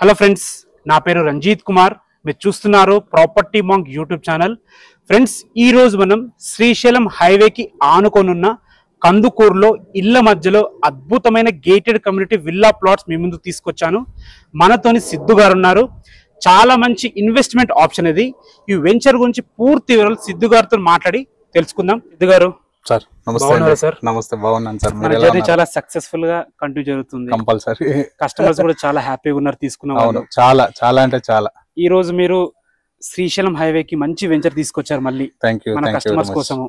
Hello friends నా పేరు రంజిత్ కుమార్ మీరు చూస్తున్నారు property monk YouTube channel friends ఈ రోజు మనం శ్రీశైలం హైవేకి ఆనుకొనున్న కందుకూరులో ఇళ్ల మధ్యలో అద్భుతమైన గేటెడ్ కమ్యూనిటీ విల్లా ప్లాట్స్ మీ ముందు తీసుకొచ్చాను మనతోని సిద్ధు గారు ఉన్నారు చాలా మంచి ఇన్వెస్ట్మెంట్ ఆప్షన్ ఇది ఈ వెంచర్ గురించి పూర్తి వివరాలు సిద్ధు గారితో మాట్లాడి తెలుసుకుందాం సిద్ధు గారు సార్ నమస్తే బాగున్నారా అండి. సార్? నమస్తే బాగున్నాను సార్ మన జర్నీ చాలా సక్సెస్ఫుల్ గా కంటిన్యూ జరుగుతుంది కంపల్సరీ కస్టమర్స్ కూడా చాలా హ్యాపీగా ఉన్నారు తీసుకున్న అవును వాళ్ళు చాలా చాలా అంటే చాలా ఈ రోజు మీరు శ్రీశైలం హైవే కి మంచి వెంచర్ తీసుకొచ్చారు మళ్ళీ థ్యాంక్ యూ మన థ్యాంక్ యూ కస్టమర్స్ కోసము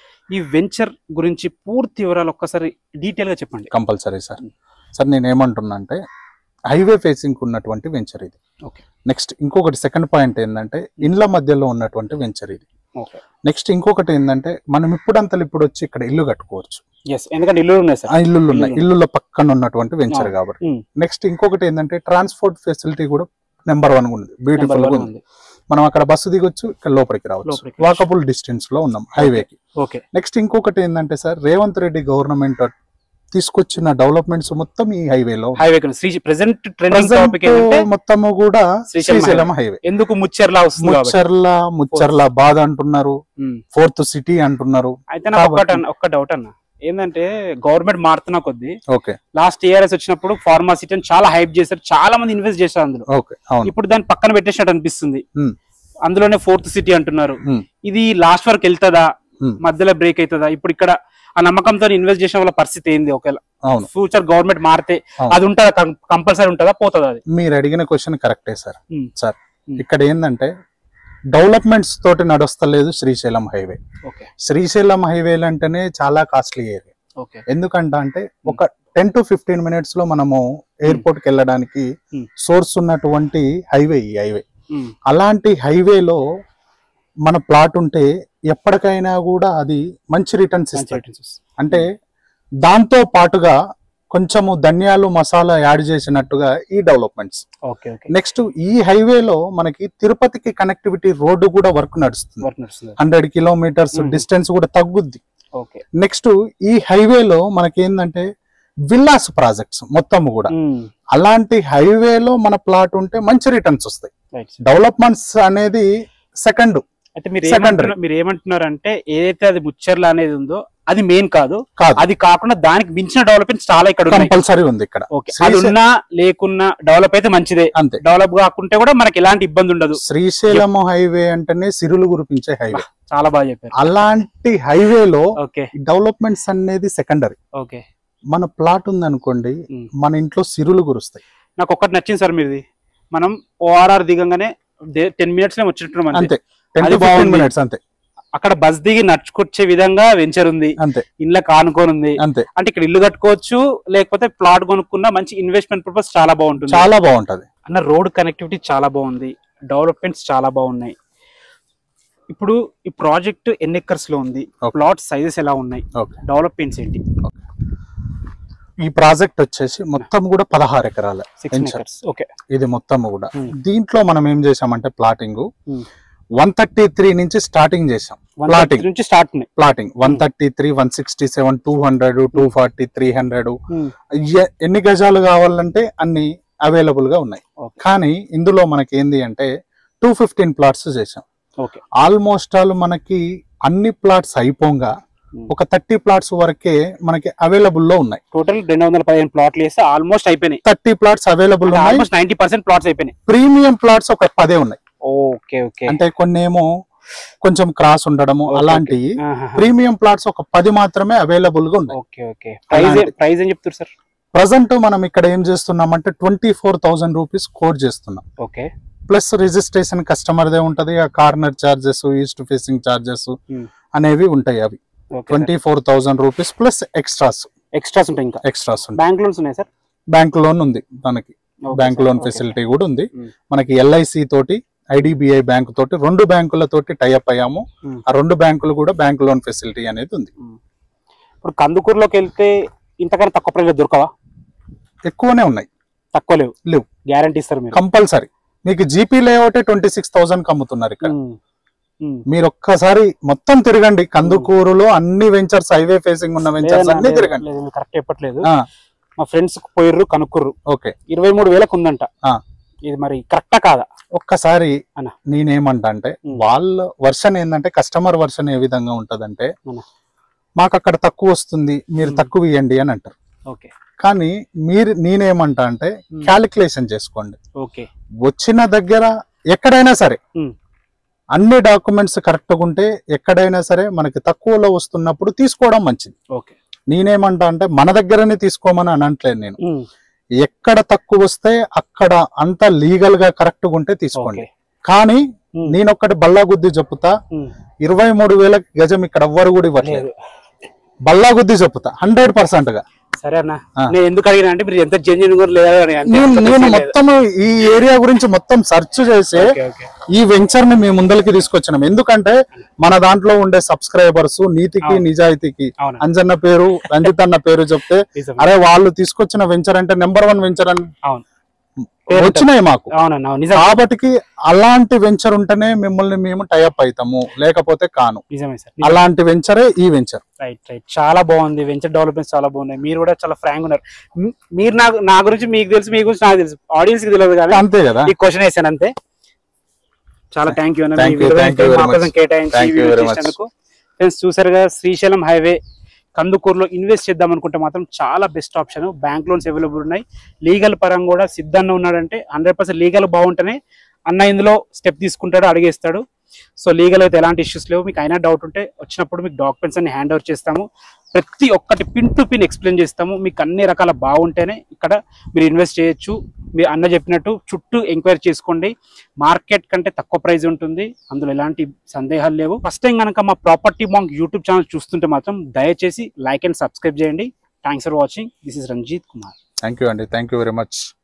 ఈ వెంచర్ గురించి పూర్తి వివరాలు ఒక్కసారి డీటెయిల్ గా చెప్పండి కంపల్సరీ సార్ సార్ నేను ఏమంటున్నా అంటే హైవే ఫేసింగ్ ఉన్నటువంటి వెంచర్ ఇది ఓకే నెక్స్ట్ ఇంకొకటి సెకండ్ పాయింట్ ఏంటంటే ఇండ్ల మధ్యలో ఉన్నటువంటి వెంచర్ ఇది ఓకే నెక్స్ట్ ఇంకొకటి ఏంటంటే మనం ఇప్పుడంతలు ఇప్పుడు వచ్చి ఇక్కడ ఇల్లు కట్టుకోవచ్చు ఎస్ ఎందుకంటే ఇల్లు ఉన్నాయి ఆ సార్ ఇల్లు ఉన్నాయి ఇల్లులు. ఇల్లుల పక్కన ఉన్నటువంటి వెంచర్ అవును. కాబట్టి ఉమ్. నెక్స్ట్ ఇంకొకటి ఏంటంటే ట్రాన్స్పోర్ట్ ఫెసిలిటీ కూడా నెంబర్ వన్ ఉంది Number బ్యూటిఫుల్ one గా ఉంది ఉంది. మనం అక్కడ బస్సు దిగొచ్చు ఇక్కడ లోపలికి రావచ్చు లోపలికి వాకబుల్ డిస్టెన్స్ లో ఉన్నాం హైవేకి ఓకే నెక్స్ట్ ఇంకొకటి ఏంటంటే సార్ రేవంత్ రెడ్డి గవర్నమెంట్ తీసుకొచ్చిన డెవలప్మెంట్స్ మొత్తం ఈ హైవేలో హైవే శ్రీ ప్రెసెంట్ ట్రెండింగ్ టాపిక్ ఏంటంటే మొత్తము కూడా శ్రీశైలం శ్రీశైలం హైవే ఎందుకు ముచ్చెర్లా వస్తుంది కాబట్టి ముచ్చర్ల ముచ్చర్ల బాధ అంటున్నారు ఉమ్. ఫోర్త్ సిటీ అంటున్నారు అయితే నాకు కాబట్టి- ఒక్కటి అన్న- ఒక్క డౌట్ అన్న ఏంటంటే గవర్నమెంట్ మారుతున్న కొద్దీ ఓకే లాస్ట్ ఇయర్స్ వచ్చినప్పుడు ఫార్మాసిటీ అని చాలా హైప్ చేశారు చాలా మంది ఇన్వెస్ట్ చేశారు అందులో ఓకే అవును ఇప్పుడు దాన్ని పక్కన పెట్టేసినట్టు అనిపిస్తుంది ఉమ్. అందులోనే ఫోర్త్ సిటీ అంటున్నారు ఉమ్. ఇది లాస్ట్ వరకు వెళ్తుందా ఉమ్. మధ్యలో బ్రేక్ అవుతుందా ఇప్పుడు ఇక్కడ ఆ నమ్మకంతో ఇన్వెస్ట్ చేసిన వాళ్ళ పరిస్థితి ఏంది ఒకవేళ అవును ఫ్యూచర్ గవర్నమెంట్ మారితే అవును. అది ఉంటుందా కంపల్సరీ ఉంటుందా పోతుందా అది మీరు అడిగిన క్వశ్చన్ కరెక్టే సార్ ఉమ్. సార్ ఉమ్. ఇక్కడ ఏంటంటే డెవలప్మెంట్స్ తోటి నడుస్తలేదు శ్రీశైలం హైవే ఓకే శ్రీశైలం హైవేలు అంటేనే చాలా కాస్ట్లీ ఏరియా ఓకే ఎందుకంటే అంటే ఒక టెన్ టు ఫిఫ్టీన్ మినిట్స్ లో మనము ఎయిర్పోర్ట్ కి వెళ్ళడానికి Hmm. సోర్స్ ఉన్నటువంటి హైవే ఈ హైవే అలాంటి హైవేలో మన ప్లాట్ ఉంటే ఎప్పటికైనా కూడా అది మంచి రిటర్న్స్ ఇస్తుంది అంటే దాంతో పాటుగా కొంచెము ధనియాలు మసాలా యాడ్ చేసినట్టుగా ఈ డెవలప్మెంట్స్ ఓకే ఓకే నెక్స్ట్ ఈ హైవేలో మనకి తిరుపతికి కనెక్టివిటీ రోడ్డు కూడా వర్క్ నడుస్తుంది వర్క్ నడుస్తుంది హండ్రెడ్ కిలోమీటర్స్ Hmm. డిస్టెన్స్ కూడా తగ్గుద్ది ఓకే నెక్స్ట్ ఈ హైవేలో మనకి ఏంటంటే విల్లాస్ ప్రాజెక్ట్స్ మొత్తం కూడా అలాంటి హైవేలో మన ప్లాట్ ఉంటే మంచి రిటర్న్స్ వస్తాయి రైట్ డెవలప్మెంట్స్ అనేది సెకండ్ అయితే మీరు Secondary. ఏమంటున్నారు మీరు ఏమంటున్నారు అంటే ఏదైతే అది ముచ్చర్ల అనేది ఉందో అది మెయిన్ కాదు కాదు అది కాకుండా దానికి మించిన డెవలప్మెంట్స్ చాలా ఇక్కడ ఉన్నాయి కంపల్సరీ ఉంది ఇక్కడ ఓకే అది శ్రీశైలం- ఉన్నా లేకున్నా డెవలప్ అయితే మంచిదే అంతే డెవలప్ కాకుంటే కూడా మనకి ఎలాంటి ఇబ్బంది ఉండదు శ్రీశైలం హైవే అంటేనే సిరులు కురిపించే హైవే చాలా బాగా చెప్పారు అలాంటి హైవేలో ఓకే డెవలప్మెంట్స్ అనేది సెకండరీ ఓకే మన ప్లాట్ ఉందనుకోండి ఉమ్. మన ఇంట్లో సిరులు కురుస్తాయి నాకు ఒక్కటి నచ్చింది సార్ మీది మనం ఓఆర్ఆర్ దిగంగానే టెన్ మినిట్స్ లో వచ్చినట్టు అంతే టెన్ అది టు ఫిఫ్టీన్ బాగుంది. మినిట్స్ అంతే అక్కడ బస్ దిగి నడుచుకొచ్చే విధంగా వెంచర్ ఉంది అంతే ఇళ్ళ కానుకొని ఉంది అంతే అంటే ఇక్కడ ఇల్లు కట్టుకోవచ్చు లేకపోతే ప్లాట్ కొనుక్కున్న మంచి ఇన్వెస్ట్మెంట్ పర్పస్ చాలా బాగుంటుంది చాలా బాగుంటది అన్న రోడ్ కనెక్టివిటీ చాలా బాగుంది డెవలప్మెంట్స్ చాలా బాగున్నాయి ఇప్పుడు ఈ ప్రాజెక్ట్ ఎన్ని ఎకర్స్ లో ఉంది Okay. ప్లాట్ సైజెస్ ఎలా ఉన్నాయి ఓకే డెవలప్మెంట్స్ ఏంటి ఈ ప్రాజెక్ట్ వచ్చేసి మొత్తం కూడా పదహారు ఎకరాల సిక్స్ Venture. ఎకర్స్ ఓకే ఇది మొత్తం కూడా Hmm. దీంట్లో మనం ఏం చేసామంటే plotting Hmm. One thirty three నుంచి స్టార్టింగ్ చేసాం Plotting. నుంచి స్టార్ట్ ఉన్నాయి plotting one thirty three one sixty seven two hundred two forty three hundred ఎన్ని గజాలు కావాలంటే అన్ని అవైలబుల్ గా ఉన్నాయి ఓకే కానీ ఇందులో మనకి ఏంది అంటే టూ ఫిఫ్టీన్ ప్లాట్స్ చేసాం ఓకే ఆల్మోస్ట్ ఆల్ మనకి అన్ని ప్లాట్స్ అయిపోగా Hmm. ఒక థర్టీ ప్లాట్స్ వరకే మనకి అవైలబుల్ లో ఉన్నాయి టోటల్ రెండు వందల పదిహేను ప్లాట్లు వేస్తే ఆల్మోస్ట్ అయిపోయినాయి థర్టీ ప్లాట్స్ అవైలబుల్ ఉన్నాయి ఆల్మోస్ట్ నైన్టీ పర్సెంట్ ప్లాట్స్ అయిపోయినాయి ప్రీమియం ప్లాట్స్ ఒక పదే ఉన్నాయి ఓకే ఓకే అంటే కొన్ని ఏమో కొంచెం క్రాస్ ఉండడము Okay, అలాంటివి ప్రీమియం ప్లాట్స్ ఒక పది మాత్రమే అవైలబుల్ గా ఉన్నాయి ఓకే ఓకే ప్రైస్ అలాంటి- ప్రైస్ ఏం చెప్తారు సార్ ప్రజెంట్ మనం ఇక్కడ ఏం చేస్తున్నామంటే twenty four thousand rupees quote చేస్తున్నాం ఓకే ప్లస్ రిజిస్ట్రేషన్ కస్టమర్ దే ఉంటది ఆ corner charges east facing charges Hmm. అనేవి ఉంటాయి అవి okay twenty four thousand rupees plus extras extras ఉంటాయి ఇంకా ఎక్స్ట్రాస్ ఉంటాయి బ్యాంక్ లోన్స్ ఉన్నాయి సార్ బ్యాంక్ లోన్ ఉంది మనకి బ్యాంక్ లోన్ ఫెసిలిటీ కూడా ఉంది Hmm. మనకి ఎల్ఐసి తోటి ఐడిబిఐ బ్యాంక్ తోటి రెండు బ్యాంకుల తోటి టైఅప్ అయ్యాము Hmm. ఆ రెండు బ్యాంకులు కూడా బ్యాంక్ లోన్ ఫెసిలిటీ అనేది ఉంది ఇప్పుడు కందుకూరులోకి వెళ్తే ఇంతకన్నా తక్కువ ప్రైస్ దొరకవా ఎక్కువనే ఉన్నాయి తక్కువ లేవు లేవు. గ్యారంటీ ఇస్తారు మీరు కంపల్సరీ మీకు జీపీ లేఅవుటే ట్వంటీ సిక్స్ థౌసండ్ అమ్ముతున్నారు ఇక్కడ ఉమ్. ఉమ్. మీరు ఒక్కసారి మొత్తం తిరగండి కందుకూరులో అన్ని వెంచర్స్ హైవే ఫేసింగ్ ఉన్న వెంచర్స్ లేదన్నా, అన్ని లేదు, తిరగండి లేదు, కరెక్ట్ చెప్పట్లేదు ఆ, మా ఫ్రెండ్స్ పోయిర్రు కనుక్కుర్రు ఓకే ఇరవై మూడు వేలకు ఉందంట ఆ. ఇది మరి కరెక్టా కాదా ఒక్కసారి అన్న. నేనేమంటా అంటే ఉమ్. వాళ్ళ వర్షన్ ఏంటంటే కస్టమర్ వర్షన్ ఏ విధంగా ఉంటదంటే అన్న. మాకు అక్కడ తక్కువ వస్తుంది మీరు ఉమ్. తక్కువ ఇవ్వండి అని అంటారు ఓకే కానీ మీరు నేనేమంటా అంటే ఉమ్. క్యాలిక్యులేషన్ చేసుకోండి ఓకే వచ్చిన దగ్గర ఎక్కడైనా సరే ఉమ్. అన్ని డాక్యుమెంట్స్ కరెక్ట్గా ఉంటే ఎక్కడైనా సరే మనకి తక్కువలో వస్తున్నప్పుడు తీసుకోవడం మంచిది ఓకే నేనేమంటా అంటే మన దగ్గరనే తీసుకోమని అనట్లేదు నేను ఉమ్. ఎక్కడ తక్కువ వస్తే అక్కడ అంత లీగల్ గా కరెక్ట్ గా ఉంటే తీసుకోండి ఓకే కానీ ఉమ్. నేను ఒక్కటి బల్లా గుద్ది చెప్పుతా ఉమ్. ఇరవై మూడు వేల గజం ఇక్కడ ఎవ్వరు కూడా ఇవ్వట్లేదు లేదు బల్లా గుద్ది చెప్పుతా హండ్రెడ్ పర్సెంట్ గా సరే అన్న ఆ. నేను ఎందుకు అడిగినా అంటే మీరు ఎంత జెన్యున్ కూడా లేదా అని అంతే. నేను అంత నేను లేదు. మొత్తం ఈ ఏరియా గురించి మొత్తం సెర్చ్ చేసి ఓకే, ఓకే. ఈ వెంచర్ ని మేము ముందరికి తీసుకొచ్చినాం ఎందుకంటే మన దాంట్లో ఉండే సబ్స్క్రైబర్స్ నీతికి అవును. నిజాయితీకి అవునా అంజన్న పేరు రంజిత్ అన్న పేరు చెప్తే నిజం. అరే వాళ్ళు తీసుకొచ్చిన వెంచర్ అంటే నెంబర్ వన్ వెంచర్ అని అవును పేరు వచ్చినాయి మాకు అవునన్న అవును. నిజం కాబట్టి అలాంటి వెంచర్ ఉంటేనే మిమ్మల్ని మేము టైఅప్ అవుతాము లేకపోతే కాను నిజమే సార్ అలాంటి వెంచరే ఈ వెంచర్ రైట్ రైట్ చాలా బాగుంది వెంచర్ డెవలప్మెంట్స్ చాలా బాగున్నాయి మీరు కూడా చాలా ఫ్రాంక్ ఉన్నారు మీ- మీరు నాకు నా గురించి మీకు తెలుసు మీ గురించి నాకు తెలుసు ఆడియన్స్ కి తెలియదు కానీ అంతే కదా ఈ క్వశ్చన్ వేసాను అంతే చాలా థ్యాంక్ యూ అన్న Thank మీ you, విలువైన thank you time very మా కోసం much. కేటాయించి Thank you వీడియో very much. చేసినందుకు ఫ్రెండ్స్ చూసారు కదా శ్రీశైలం హైవే కందుకూరులో ఇన్వెస్ట్ చేద్దాం అనుకుంటే మాత్రం చాలా best option bank loans available ఉన్నాయి లీగల్ పరంగా కూడా సిద్ధంగా ఉన్నాడంటే హండ్రెడ్ పర్సెంట్ లీగల్ బాగుంటేనే అన్న ఇందులో స్టెప్ తీసుకుంటాడు అడిగేస్తాడు సో లీగల్ అయితే ఎలాంటి ఇష్యూస్ లేవు మీకు అయినా డౌట్ ఉంటే వచ్చినప్పుడు మీకు డాక్యుమెంట్స్ అన్ని హ్యాండ్ ఓవర్ చేస్తాము ప్రతి ఒక్కటి పిన్ టు పిన్ ఎక్స్ప్లెయిన్ చేస్తాము మీకు అన్ని రకాల బాగుంటేనే ఇక్కడ మీరు ఇన్వెస్ట్ చేయొచ్చు మీరు అన్న చెప్పినట్టు చుట్టూ ఎంక్వైరీ చేసుకోండి మార్కెట్ కంటే తక్కువ ప్రైస్ ఉంటుంది అందులో ఎలాంటి సందేహాలు లేవు ఫస్ట్ టైం కనుక మా ప్రాపర్టీ మాంగ్ యూట్యూబ్ ఛానల్ చూస్తుంటే మాత్రం దయచేసి లైక్ అండ్ సబ్స్క్రైబ్ చేయండి thanks for watching this is Ranjith Kumar thank you అండి థ్యాంక్ యూ వెరీ మచ్